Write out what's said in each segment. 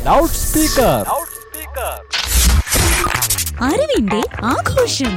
loud speaker അറിവിന്റെ ആഘോഷം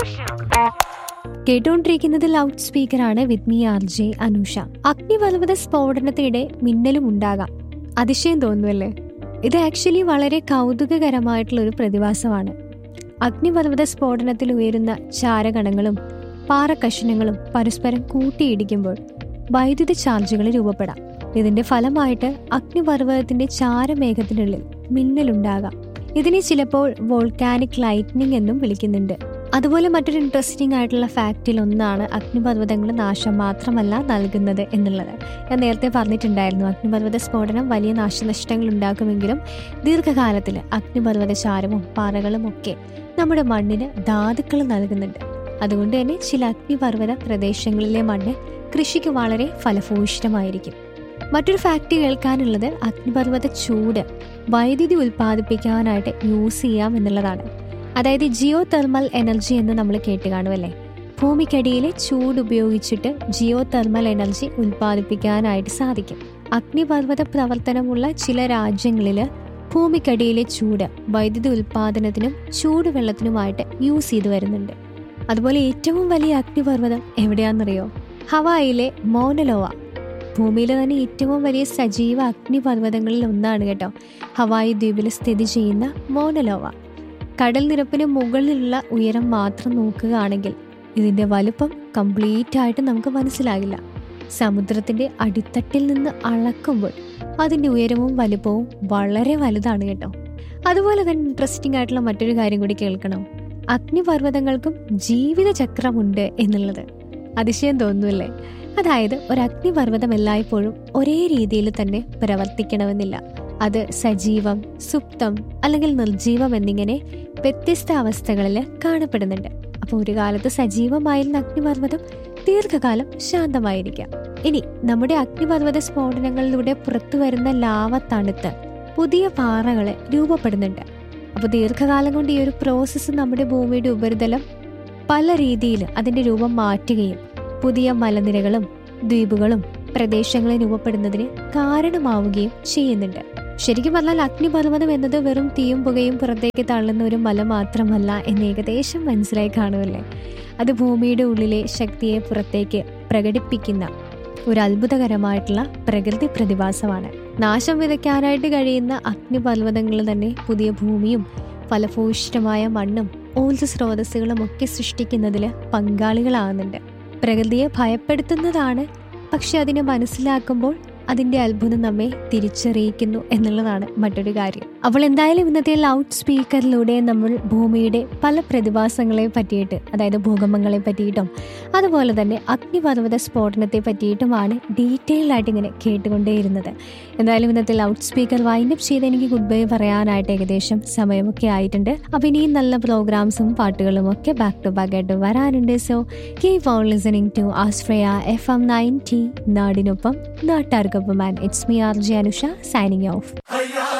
കേട്ടുകൊണ്ടിരിക്കുന്നത് ലൗഡ് സ്പീക്കറാണ് with me R J Anusha അഗ്നിപർവ്വത സ്ഫോടനത്തിനിടെ മിന്നലും ഉണ്ടാകാം അതിശയം തോന്നുമല്ലേ ഇത് ആക്ച്വലി വളരെ കൗതുകകരമായിട്ടുള്ള ഒരു പ്രതിഭാസമാണ് അഗ്നിപർവ്വത സ്ഫോടനത്തിൽ ഉയരുന്ന ചാരകണങ്ങളും പാറക്കഷണങ്ങളും പരസ്പരം കൂട്ടിയിടിക്കുമ്പോൾ വൈദ്യുത ചാർജുകൾ രൂപപ്പെടാം ഇതിന്റെ ഫലമായിട്ട് അഗ്നിപർവ്വതത്തിന്റെ ചാരമേഘത്തിനുള്ളിൽ മിന്നലുണ്ടാകാം ഇതിനെ ചിലപ്പോൾ വോൾക്കാനിക് ലൈറ്റ്നിങ് എന്നും വിളിക്കുന്നുണ്ട് അതുപോലെ മറ്റൊരു ഇൻട്രസ്റ്റിംഗ് ആയിട്ടുള്ള ഫാക്റ്റിൽ ഒന്നാണ് അഗ്നിപർവ്വതങ്ങൾ നാശം മാത്രമല്ല നൽകുന്നത് എന്നുള്ളത് ഞാൻ നേരത്തെ പറഞ്ഞിട്ടുണ്ടായിരുന്നു അഗ്നിപർവ്വത സ്ഫോടനം വലിയ നാശനഷ്ടങ്ങൾ ഉണ്ടാക്കുമെങ്കിലും ദീർഘകാലത്തിൽ അഗ്നിപർവ്വത ചാരവും പാറകളും ഒക്കെ നമ്മുടെ മണ്ണിന് ധാതുക്കൾ നൽകുന്നുണ്ട് അതുകൊണ്ട് തന്നെ ചില അഗ്നിപർവ്വത പ്രദേശങ്ങളിലെ മണ്ണ് കൃഷിക്ക് വളരെ ഫലഭൂയിഷ്ടമായിരിക്കും മറ്റൊരു ഫാക്ട് കേൾക്കാനുള്ളത് അഗ്നിപർവ്വത ചൂട് വൈദ്യുതി ഉൽപ്പാദിപ്പിക്കാനായിട്ട് യൂസ് ചെയ്യാം എന്നുള്ളതാണ് അതായത് ജിയോ തെർമൽ എനർജി എന്ന് നമ്മൾ കേട്ട് കാണുമല്ലേ ഭൂമിക്കടിയിലെ ചൂട് ഉപയോഗിച്ചിട്ട് ജിയോ തെർമൽ എനർജി ഉൽപ്പാദിപ്പിക്കാനായിട്ട് സാധിക്കും അഗ്നിപർവ്വത പ്രവർത്തനമുള്ള ചില രാജ്യങ്ങളിൽ ഭൂമിക്കടിയിലെ ചൂട് വൈദ്യുതി ഉൽപ്പാദനത്തിനും ചൂടുവെള്ളത്തിനുമായിട്ട് യൂസ് ചെയ്തു വരുന്നുണ്ട് അതുപോലെ ഏറ്റവും വലിയ അഗ്നിപർവ്വതം എവിടെയാണെന്നറിയോ ഹവായിലെ മോനലോവ ഭൂമിയിലെ തന്നെ ഏറ്റവും വലിയ സജീവ അഗ്നിപർവ്വതങ്ങളിൽ ഒന്നാണ് കേട്ടോ ഹവായി ദ്വീപിൽ സ്ഥിതി ചെയ്യുന്ന മോനലോവ കടൽ നിരപ്പിന് മുകളിലുള്ള ഉയരം മാത്രം നോക്കുകയാണെങ്കിൽ ഇതിന്റെ വലുപ്പം കംപ്ലീറ്റ് ആയിട്ട് നമുക്ക് മനസ്സിലാകില്ല സമുദ്രത്തിന്റെ അടിത്തട്ടിൽ നിന്ന് അളക്കുമ്പോൾ അതിന്റെ ഉയരവും വലുപ്പവും വളരെ വലുതാണ് കേട്ടോ അതുപോലെ തന്നെ ഇൻട്രസ്റ്റിംഗ് ആയിട്ടുള്ള മറ്റൊരു കാര്യം കൂടി കേൾക്കണം അഗ്നിപർവ്വതങ്ങൾക്കും ജീവിതചക്രമുണ്ട് എന്നുള്ളത് അതിശയം തോന്നുമല്ലേ അതായത് ഒരു അഗ്നിപർവ്വതം എല്ലായ്പ്പോഴും ഒരേ രീതിയിൽ തന്നെ പ്രവർത്തിക്കണമെന്നില്ല അത് സജീവം സുപ്തം അല്ലെങ്കിൽ നിർജീവം എന്നിങ്ങനെ വ്യത്യസ്ത അവസ്ഥകളിൽ കാണപ്പെടുന്നുണ്ട് അപ്പോൾ ഒരു കാലത്ത് സജീവമായിരുന്ന അഗ്നിപർവ്വതം ദീർഘകാലം ശാന്തമായിരിക്കാം ഇനി നമ്മുടെ അഗ്നിപർവ്വത സ്ഫോടനങ്ങളിലൂടെ പുറത്തു വരുന്ന ലാവ തണുത്ത് പുതിയ പാറകളെ രൂപപ്പെടുന്നുണ്ട് അപ്പോൾ ദീർഘകാലം കൊണ്ട് ഈ ഒരു പ്രോസസ്സ് നമ്മുടെ ഭൂമിയുടെ ഉപരിതലം പല രീതിയിൽ അതിന്റെ രൂപം മാറ്റുകയും പുതിയ മലനിരകളും ദ്വീപുകളും പ്രദേശങ്ങളും രൂപപ്പെടുന്നതിന് കാരണമാവുകയും ചെയ്യുന്നുണ്ട് ശരിക്കും പറഞ്ഞാൽ അഗ്നിപർവ്വതം എന്നത് വെറും തീയും പുകയും പുറത്തേക്ക് തള്ളുന്ന ഒരു മല മാത്രമല്ല എന്ന് ഏകദേശം മനസ്സിലായി കാണുമല്ലേ അത് ഭൂമിയുടെ ഉള്ളിലെ ശക്തിയെ പുറത്തേക്ക് പ്രകടിപ്പിക്കുന്ന ഒരു അത്ഭുതകരമായിട്ടുള്ള പ്രകൃതി പ്രതിഭാസമാണ് നാശം വിതയ്ക്കാനായിട്ട് കഴിയുന്ന അഗ്നിപർവ്വതങ്ങൾ തന്നെ പുതിയ ഭൂമിയും ഫലഭൂയിഷ്ടമായ മണ്ണും ഊർജ്ജ സ്രോതസ്സുകളും ഒക്കെ സൃഷ്ടിക്കുന്നതിൽ പങ്കാളികളാകുന്നുണ്ട് പ്രകൃതിയെ ഭയപ്പെടുത്തുന്നതാണ് പക്ഷെ അതിനെ മനസ്സിലാക്കുമ്പോൾ അതിന്റെ അത്ഭുതം നമ്മെ തിരിച്ചറിയിക്കുന്നു എന്നുള്ളതാണ് മറ്റൊരു കാര്യം അപ്പോൾ എന്തായാലും ഇന്നത്തെ ലൗഡ് സ്പീക്കറിലൂടെ നമ്മൾ ഭൂമിയുടെ പല പ്രതിഭാസങ്ങളെ പറ്റിയിട്ട് അതായത് ഭൂകമ്പങ്ങളെ പറ്റിയിട്ടും അതുപോലെ തന്നെ അഗ്നിപർവ്വത സ്ഫോടനത്തെ പറ്റിയിട്ടുമാണ് ഡീറ്റെയിൽ ആയിട്ട് ഇങ്ങനെ കേട്ടുകൊണ്ടേയിരുന്നത് എന്തായാലും ഇന്നത്തെ ലൗഡ് സ്പീക്കർ വൈൻഡപ്പ് ചെയ്ത് എനിക്ക് ഗുഡ് ബൈ പറയാനായിട്ട് ഏകദേശം സമയമൊക്കെ ആയിട്ടുണ്ട് അപ്പം ഇനിയും നല്ല പ്രോഗ്രാംസും പാട്ടുകളും ഒക്കെ ബാക്ക് ടു ബാക്ക് ആയിട്ട് വരാനുണ്ട് so keep on listening to Astraya F M ninety നാടിനൊപ്പം നാട്ടാർക്കൊപ്പം and it's me R J Anusha signing off هيا